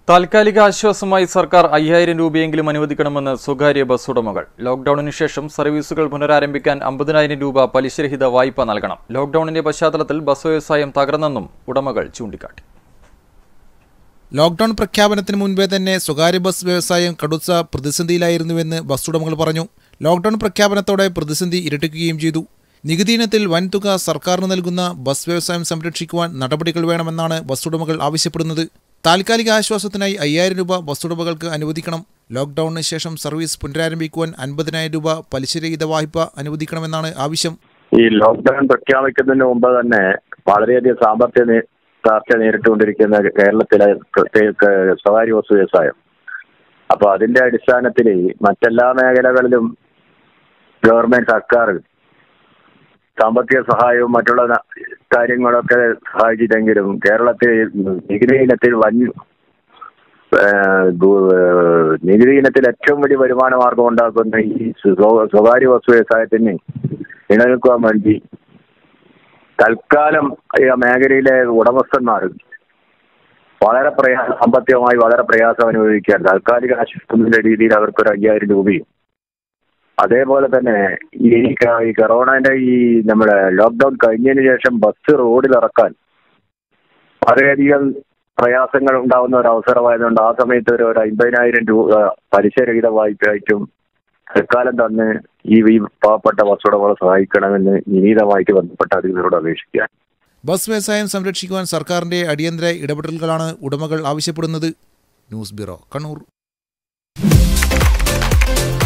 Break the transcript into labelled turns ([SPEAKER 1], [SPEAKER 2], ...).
[SPEAKER 1] താൽക്കാലിക ആശ്വാസമായി സർക്കാർ അയ്യായിരം രൂപയെങ്കിലും അനുവദിക്കണമെന്ന് സ്വകാര്യ ബസ് ഉടമകൾ ലോക്ഡൌണിന് ശേഷം സർവീസുകൾ പുനരാരംഭിക്കാൻ അമ്പതിനായിരം രൂപ പലിശരഹിത വായ്പ നൽകണം ലോക്ഡൌണിന്റെ പശ്ചാത്തലത്തിൽ ബസ് വ്യവസായം തകർന്നെന്നും ഉടമകൾ ചൂണ്ടിക്കാട്ടി
[SPEAKER 2] ലോക്ഡൌൺ പ്രഖ്യാപനത്തിന് മുൻപേ തന്നെ സ്വകാര്യ ബസ് വ്യവസായം കടുത്ത പ്രതിസന്ധിയിലായിരുന്നുവെന്ന് ബസ് ഉടമകൾ പറഞ്ഞു ലോക്ഡൌൺ പ്രഖ്യാപനത്തോടെ പ്രതിസന്ധി ഇരട്ടിക്കുകയും ചെയ്തു നികുതി ഇനത്തിൽ വൻതുക സർക്കാരിന് നൽകുന്ന ബസ് വ്യവസായം സംരക്ഷിക്കുവാൻ നടപടികൾ വേണമെന്നാണ് ബസ് ഉടമകൾ ആവശ്യപ്പെടുന്നത് താൽക്കാലിക ആശ്വാസത്തിനായി അയ്യായിരം രൂപ ബസ് ഉടമകൾക്ക് അനുവദിക്കണം ലോക്ഡൌണിന് ശേഷം സർവീസ് പുനരാരംഭിക്കുവാൻ അൻപതിനായിരം രൂപ പലിശരഹിത വായ്പ അനുവദിക്കണമെന്നാണ് ആവശ്യം
[SPEAKER 3] ഈ ലോക്ക്ഡൌൺ പ്രഖ്യാപിക്കുന്നതിന് മുമ്പ് തന്നെ വളരെയധികം സാമ്പത്തിക നേ- തകർച്ച നേരിട്ടുകൊണ്ടിരിക്കുന്ന കേരളത്തിലെ പ്രത്യേക സ്വകാര്യ ബസ് വ്യവസായം അപ്പൊ അതിന്റെ അടിസ്ഥാനത്തിൽ മറ്റെല്ലാ മേഖലകളിലും ഗവൺമെന്റ് സർക്കാർ സാമ്പത്തിക സഹായവും മറ്റുള്ള ന- കാര്യങ്ങളൊക്കെ സഹായിച്ചിട്ടെങ്കിലും കേരളത്തിൽ നികുതി ഇനത്തിൽ വൻ ഏഹ്, ഗു- ഏഹ്, നികുതി ഇനത്തിൽ ഏറ്റവും വലിയ വരുമാന മാർഗം ഉണ്ടാക്കുന്ന ഈ സ്വ- സ്വകാര്യ ബസ് വ്യവസായത്തിന് നിലനിൽക്കുവാൻ വേണ്ടി തൽക്കാലം ഈ മേഖലയിലെ ഉടമസ്ഥന്മാർ വളരെ പ്രയാ സാമ്പത്തികമായി വളരെ പ്രയാസം അനുഭവിക്കുകയാണ് താൽക്കാലിക ആശുപത്രിയുടെ രീതിയിൽ അവർക്കൊരു അയ്യായിരം രൂപയും അതേപോലെ തന്നെ ഈ ക- ഈ കൊറോണന്റെ ഈ നമ്മുടെ ലോക്ക്ഡൌൺ കഴിഞ്ഞതിന് ശേഷം ബസ് റോഡിൽ ഇറക്കാൻ വളരെയധികം പ്രയാസങ്ങൾ ഉണ്ടാവുന്ന ഒരു അവസരമായതുകൊണ്ട് ആ സമയത്ത് ഒരു ഒരു അമ്പതിനായിരം രൂപ പലിശരഹിത വായ്പയായിട്ടും തൽക്കാലം തന്ന് ഈ ഈ പാവപ്പെട്ട ബസ് ഉടമകളെ സഹായിക്കണമെന്ന് വിനീതമായിട്ട് ബന്ധപ്പെട്ട അധികൃതരോട് അപേക്ഷിക്കുക
[SPEAKER 2] ബസ് വ്യവസായം സംരക്ഷിക്കുവാൻ സർക്കാരിന്റെ അടിയന്തര ഇടപെടലുകളാണ് ഉടമകൾ ആവശ്യപ്പെടുന്നത് ന്യൂസ് ബ്യൂറോ കണ്ണൂർ